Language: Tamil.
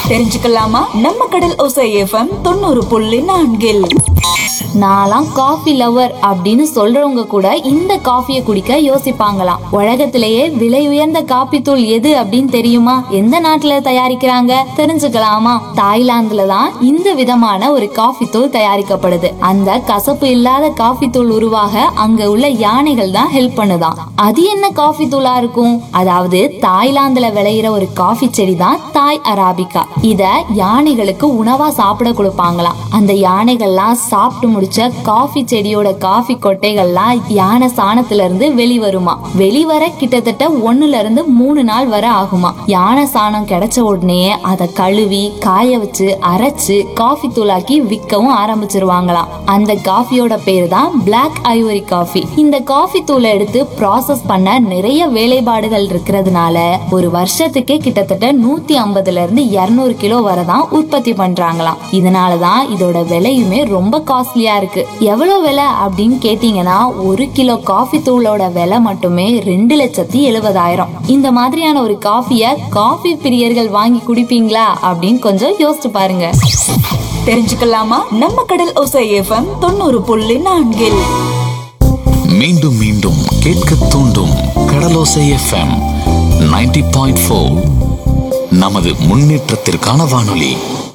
தெரிஞ்சுக்கலாமா நம்ம கடல் ஒசை எஃப்எம் தொண்ணூறு புள்ளி நான்கில் நான்லாம் காஃபி லவர் அப்படின்னு சொல்றவங்க கூட இந்த காஃபியை குடிக்க யோசிப்பாங்களாம் உலகத்திலேயே விலை உயர்ந்த காபி தூள் எது அப்படின்னு தெரியுமா எந்த நாட்டுல தயாரிக்கிறாங்க தெரிஞ்சுக்கலாமா தாய்லாந்துல தான் இந்த விதமான ஒரு காஃபி தூள் தயாரிக்கப்படுது அந்த கசப்பு இல்லாத காஃபி தூள் உருவாக அங்க உள்ள யானைகள் தான் ஹெல்ப் பண்ணுதாம் அது என்ன காஃபி தூளா இருக்கும் அதாவது தாய்லாந்துல விளையிற ஒரு காஃபி செடி தான் தாய் அராபிகா இத யானைகளுக்கு உணவா சாப்பிட கொடுப்பாங்களாம் அந்த யானைகள்லாம் சாப்பிட்டு முடிச்ச காஃபி செடியோட காஃபி கொட்டைகள்லாம் யானை சாணத்துல இருந்து வெளிவருமா வெளிவர கிட்டத்தட்ட ஒண்ணுல இருந்து மூணு நாள் வர ஆகுமா யானை சாணம் கிடைச்ச உடனே அதை கழுவி காய வச்சு அரைச்சு காஃபி தூளாக்கி விற்கவும் ஆரம்பிச்சிருவாங்களாம் அந்த காஃபியோட பேரு தான் பிளாக் ஐவரி காஃபி இந்த காஃபி தூளை எடுத்து ப்ராசஸ் பண்ண நிறைய வேலைப்பாடுகள் இருக்கிறதுனால ஒரு வருஷத்துக்கே கிட்டத்தட்ட நூத்தி ஐம்பதுல இருந்து இருநூறு கிலோ வரை தான் உற்பத்தி பண்றாங்களாம் இதனாலதான் இதோட விலையுமே ரொம்ப காஸ்ட்லியா இருக்கு எவ்வளவு விலை அப்படின்னு கேட்டீங்கன்னா ஒரு கிலோ காஃபி தூளோட விலை மட்டுமே ரெண்டு லட்சத்தி எழுபதாயிரம் இந்த மாதிரியான ஒரு காஃபிய காஃபி பிரியர்கள் வாங்கி குடிப்பீங்களா அப்படின்னு கொஞ்சம் யோசிச்சு பாருங்க தெரிஞ்சுக்கலாமா நம்ம கடல் ஒசை எஃப்எம் தொண்ணூறு புள்ளி நான்கில் மீண்டும் மீண்டும் கேட்க தூண்டும் கடலோசை எஃப்எம் 90.4 பாயிண்ட் நமது முன்னேற்றத்திற்கான வானொலி